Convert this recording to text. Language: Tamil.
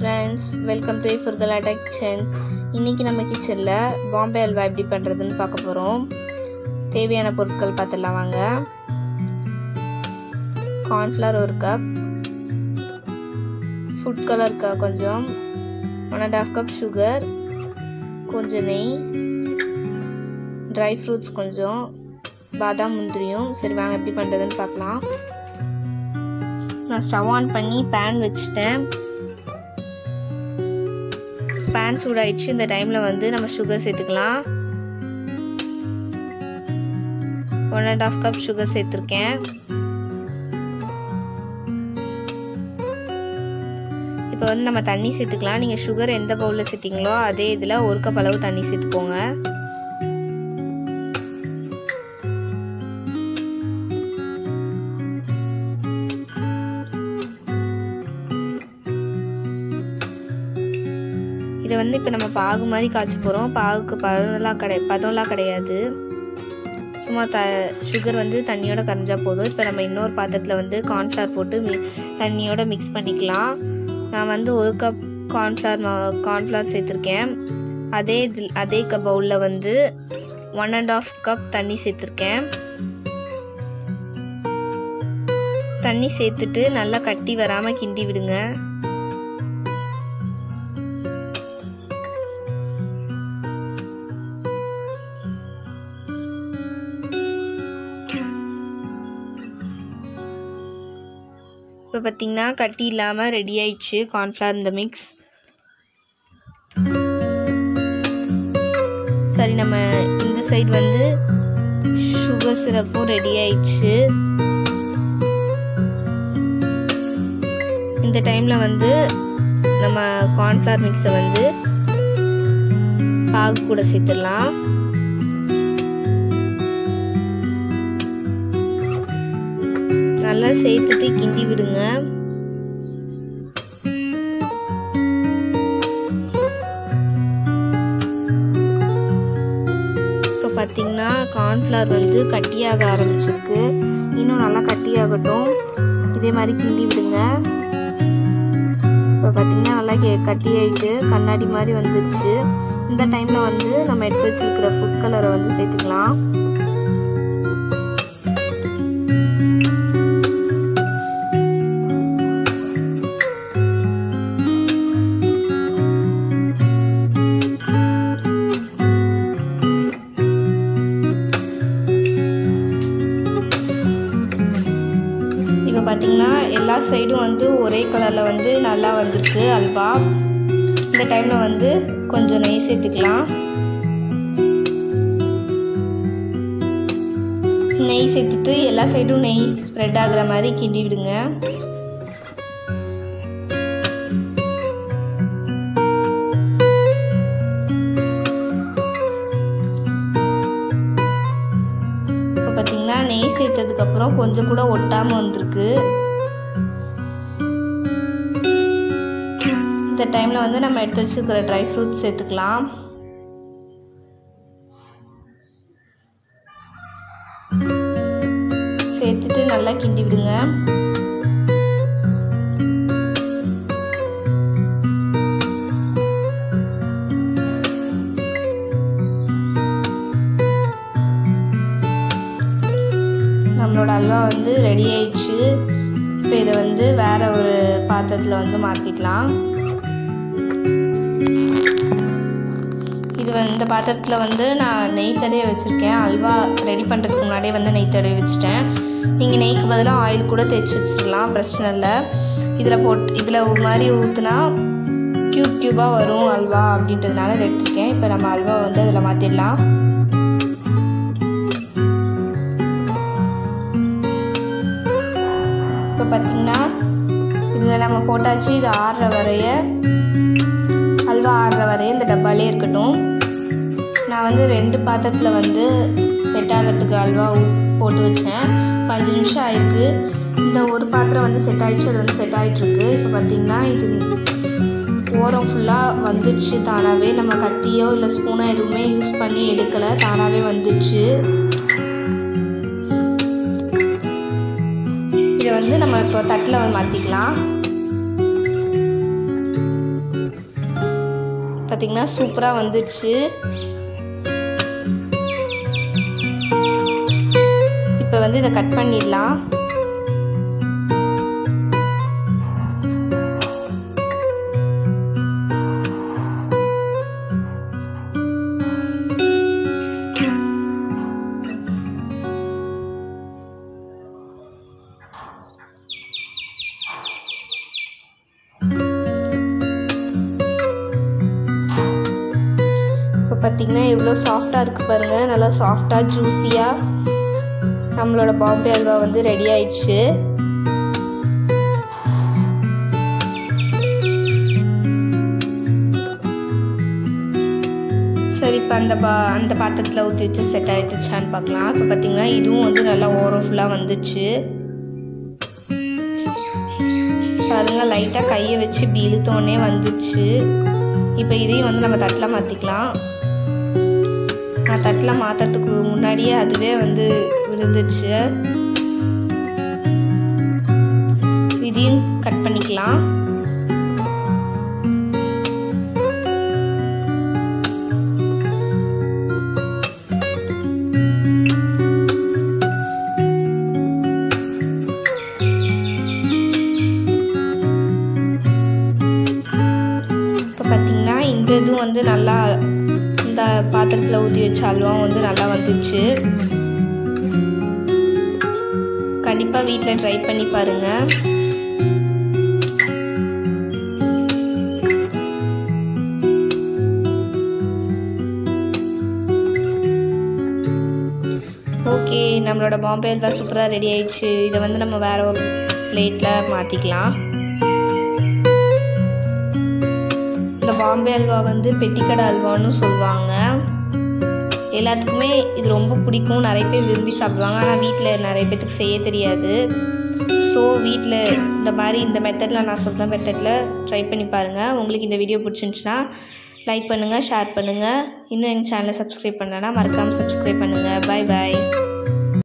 friends welcome to Furkalatta kitchen இன்றைக்கி நம்ம கிச்சனில் பாம்பே அல்வா எப்படி பண்ணுறதுன்னு பார்க்க போகிறோம் தேவையான பொருட்கள் பார்த்துடலாம் வாங்க கார்ன்ஃப்ளவர் ஒரு கப் ஃபுட் கலர் க கொஞ்சம் one and half cup sugar கொஞ்சம் நெய் ட்ரை ஃப்ரூட்ஸ் கொஞ்சம் பாதாம் முந்திரியும் சரி வாங்க எப்படி பண்ணுறதுன்னு பார்க்கலாம் நான் ஸ்டவ் ஆன் பண்ணி பேன் வச்சுட்டேன் பேன் சூடாயிடுச்சு இந்த டைமில் வந்து நம்ம சுகர் சேர்த்துக்கலாம் one and half cup sugar சேர்த்துருக்கேன் இப்போ வந்து நம்ம தண்ணி சேர்த்துக்கலாம் நீங்கள் சுகர் எந்த பவுலில் சேர்த்திங்களோ அதே இதில் ஒரு கப் அளவு தண்ணி சேர்த்துக்கோங்க இதை வந்து இப்போ நம்ம பாகு மாதிரி காய்ச்சி போகிறோம் பாகுக்கு பதம்லாம் கிடை பதம்லாம் கிடையாது சும்மா த சுகர் வந்து தண்ணியோட கரைஞ்சா போதும் இப்போ நம்ம இன்னொரு பாத்திரத்தில் வந்து கார்ன்ஃப்ளவர் போட்டு மி தண்ணியோட மிக்ஸ் பண்ணிக்கலாம் நான் வந்து ஒரு கப் கார்ன்ஃப்ளவர் கார்ன்ஃப்ளவர் சேர்த்துருக்கேன் அதே இதில் அதே கப் பவுலில் வந்து ஒன் அண்ட் ஆஃப் கப் தண்ணி சேர்த்துருக்கேன் தண்ணி சேர்த்துட்டு நல்லா கட்டி வராமல் கிண்டி விடுங்க இப்போ பார்த்திங்கன்னா கட்டி இல்லாமல் ரெடி ஆயிடுச்சு கார்ன்ஃப்ளவர் இந்த மிக்ஸ் சரி நம்ம இந்த சைடு வந்து சுகர் சிரப்பும் ரெடி ஆயிடுச்சு இந்த டைமில் வந்து நம்ம கார்ன்ஃப்ளவர் மிக்ஸை வந்து பாகு கூட சேர்த்துடலாம் நல்லா சேர்த்துட்டு கிண்டி விடுங்க இப்போ பார்த்தீங்கன்னா கார்ன்ஃப்ளவர் வந்து கட்டியாக ஆரம்பிச்சிருக்கு இன்னும் நல்லா கட்டியாகட்டும் இதே மாதிரி கிண்டி விடுங்க இப்போ பார்த்தீங்கன்னா நல்லா கட்டி ஆகிட்டு கண்ணாடி மாதிரி வந்துடுச்சு இந்த டைமில் வந்து நம்ம எடுத்து வச்சுருக்கிற ஃபுட் கலரை வந்து சேர்த்துக்கலாம் இப்போ பார்த்தீங்கன்னா எல்லா சைடும் வந்து ஒரே கலரில் வந்து நல்லா வந்திருக்கு அல்வா இந்த டைமில் வந்து கொஞ்சம் நெய் சேர்த்துக்கலாம் நெய் சேர்த்துட்டு எல்லா சைடும் நெய் ஸ்ப்ரெட் ஆகுற மாதிரி கிண்டி விடுங்க இப்போ பார்த்தீங்கன்னா நெய் சேர்த்ததுக்கப்புறம் கொஞ்சம் கூட ஒட்டாமல் வந்திருக்கு இந்த டைமில் வந்து நம்ம எடுத்து வச்சுருக்கிற ட்ரை ஃப்ரூட்ஸ் சேர்த்துக்கலாம் சேர்த்துட்டு நல்லா கிண்டி விடுங்க நம்மளோட அல்வா வந்து ரெடி ஆயிடுச்சு இப்போ இதை வந்து வேற ஒரு பாத்திரத்தில் வந்து மாற்றிக்கலாம் இது வந்து இந்த பாத்திரத்தில் வந்து நான் நெய் தடவை வச்சுருக்கேன் அல்வா ரெடி பண்ணுறதுக்கு முன்னாடியே வந்து நெய் தடவை வச்சுட்டேன் நீங்கள் நெய்க்கு பதிலாக ஆயில் கூட தேய்ச்சி வச்சிடலாம் பிரச்சனை இல்லை இதில் போட் இதில் ஒரு மாதிரி ஊற்றுனா க்யூப் க்யூபாக வரும் அல்வா அப்படின்றதுனால இதை எடுத்துருக்கேன் இப்போ நம்ம அல்வா வந்து அதில் மாற்றிடலாம் இப்போ பார்த்திங்கன்னா இதில் நம்ம போட்டாச்சு இது ஆறுற வரைய அல்வா ஆறுற வரைய இந்த டப்பாலே இருக்கட்டும் நான் வந்து ரெண்டு பாத்திரத்தில் வந்து செட் ஆகிறதுக்கு அல்வா போட்டு வச்சேன் அஞ்சு நிமிஷம் ஆயிருக்கு இந்த ஒரு பாத்திரம் வந்து செட் ஆகிடுச்சு அது வந்து செட் ஆகிட்டுருக்கு இப்போ பார்த்திங்கன்னா இது ஓரம் ஃபுல்லாக வந்துடுச்சு தானாகவே நம்ம கத்தியோ இல்லை ஸ்பூனோ எதுவுமே யூஸ் பண்ணி எடுக்கலை தானாகவே வந்துடுச்சு இதை வந்து நம்ம இப்போ தட்டில் மாற்றிக்கலாம் பார்த்திங்கன்னா சூப்பராக வந்துடுச்சு இப்போ வந்து இதை கட் பண்ணிடலாம் இப்போ பார்த்தீங்கன்னா எவ்வளோ சாஃப்டாக இருக்குது பாருங்கள் நல்லா சாஃப்டாக ஜூஸியாக நம்மளோட பாம்பே அல்வா வந்து ரெடி ஆயிடுச்சு சரி இப்போ அந்த பா அந்த பாத்திரத்தில் ஊற்றி வச்சு செட் ஆகிடுச்சான்னு பார்க்கலாம் இப்போ பார்த்தீங்கன்னா இதுவும் வந்து நல்லா ஓரம் ஃபுல்லாக வந்துச்சு பாருங்கள் லைட்டாக கையை வச்சு இப்படி இழுத்தோடனே வந்துச்சு இப்போ இதையும் வந்து நம்ம தட்டில் மாற்றிக்கலாம் நான் தட்டில் மாற்றுறதுக்கு முன்னாடியே அதுவே வந்து விழுந்துச்சு இதையும் கட் பண்ணிக்கலாம் இப்போ பார்த்தீங்கன்னா இந்த இதுவும் வந்து நல்லா இந்த பாத்திரத்தில் ஊற்றி வச்ச அல்வாவும் வந்து நல்லா வந்துச்சு கண்டிப்பாக வீட்டில் ட்ரை பண்ணி பாருங்கள் ஓகே நம்மளோட பாம்பே அல்வா சூப்பராக ரெடி ஆயிடுச்சு இதை வந்து நம்ம வேற ஒரு பிளேட்டில் மாற்றிக்கலாம் இந்த பாம்பே அல்வா வந்து பெட்டிக்கடை அல்வான்னு சொல்லுவாங்க எல்லாத்துக்குமே இது ரொம்ப பிடிக்கும் நிறைய பேர் விரும்பி சாப்பிடுவாங்க ஆனால் வீட்டில் நிறைய பேர்த்துக்கு செய்ய தெரியாது ஸோ வீட்டில் இந்த மாதிரி இந்த மெத்தடில் நான் சொன்ன மெத்தடில் ட்ரை பண்ணி பாருங்கள் உங்களுக்கு இந்த வீடியோ பிடிச்சிருந்துச்சுன்னா லைக் பண்ணுங்கள் ஷேர் பண்ணுங்கள் இன்னும் எங்கள் சேனலை சப்ஸ்கிரைப் பண்ணலன்னா மறக்காமல் சப்ஸ்கிரைப் பண்ணுங்கள் பாய் பாய்